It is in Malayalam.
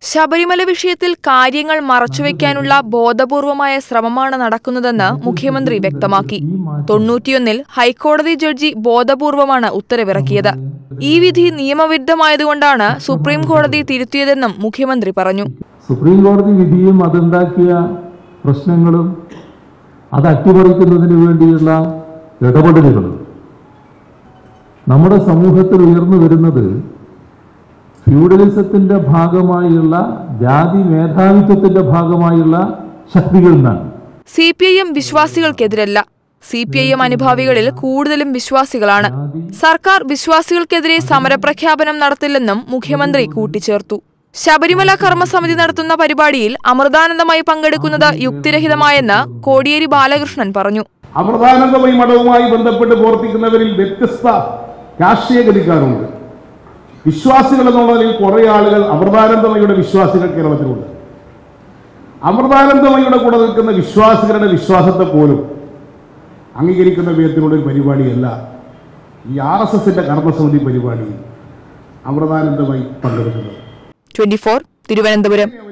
ശബരിമല വിഷയത്തിൽ കാര്യങ്ങൾ മറച്ചുവെക്കാനുള്ള ബോധപൂർവമായ ശ്രമമാണ് നടക്കുന്നതെന്ന് മുഖ്യമന്ത്രി വ്യക്തമാക്കി തൊണ്ണൂറ്റിയൊന്നിൽ ഹൈക്കോടതി ജഡ്ജി ബോധപൂർവമാണ് ഉത്തരവിറക്കിയത് ഈ വിധി നിയമവിരുദ്ധമായതുകൊണ്ടാണ് സുപ്രീം കോടതി തിരുത്തിയതെന്നും മുഖ്യമന്ത്രി പറഞ്ഞു സുപ്രീം കോടതി വിധിയും അതുണ്ടാക്കിയ പ്രശ്നങ്ങളും അത് അട്ടിമറിക്കുന്നതിന് വേണ്ടിയുള്ള ഇടപെടലുകളും നമ്മുടെ സമൂഹത്തിൽ ഉയർന്നു വരുന്നത് ഫ്യൂഡലിസത്തിന്റെ ഭാഗമായുള്ള ജാതി മേധാവിത്വത്തിന്റെ ഭാഗമായുള്ള ശക്തികളിൽ നിന്നാണ് സി പി ഐ എം വിശ്വാസികൾക്കെതിരല്ല സി പി ഐ എം അനുഭാവികളിൽ കൂടുതലും വിശ്വാസികളാണ് സർക്കാർ വിശ്വാസികൾക്കെതിരെ സമരപ്രഖ്യാപനം നടത്തില്ലെന്നും മുഖ്യമന്ത്രി കൂട്ടിച്ചേർത്തു ശബരിമല കർമ്മസമിതി നടത്തുന്ന പരിപാടിയിൽ അമൃതാനന്ദമായി പങ്കെടുക്കുന്നത് യുക്തിരഹിതമായെന്ന് കോടിയേരി ബാലകൃഷ്ണൻ പറഞ്ഞു അമൃതാനന്ദമയി മഠവുമായി ബന്ധപ്പെട്ട് പ്രവർത്തിക്കുന്നവരിൽ വ്യത്യസ്ത രാഷ്ട്രീയ ഗതിക്കാരുണ്ട് വിശ്വാസികൾ എന്നുള്ള നിലയിൽ കുറെ ആളുകൾ അമൃതാനന്ദമയുടെ വിശ്വാസികൾ കേരളത്തിലുണ്ട് അമൃതാനന്ദമയുടെ കൂടെ നിൽക്കുന്ന വിശ്വാസികളുടെ വിശ്വാസത്തെ പോലും അംഗീകരിക്കുന്ന വിധത്തിലുള്ള ഒരു പരിപാടിയല്ല ഈ ആർ എസ് എസിന്റെ കർമ്മസമിതി പരിപാടിയിൽ അമൃതാനന്ദമായി പങ്കെടുക്കുന്നത് ട്വന്റി തിരുവനന്തപുരം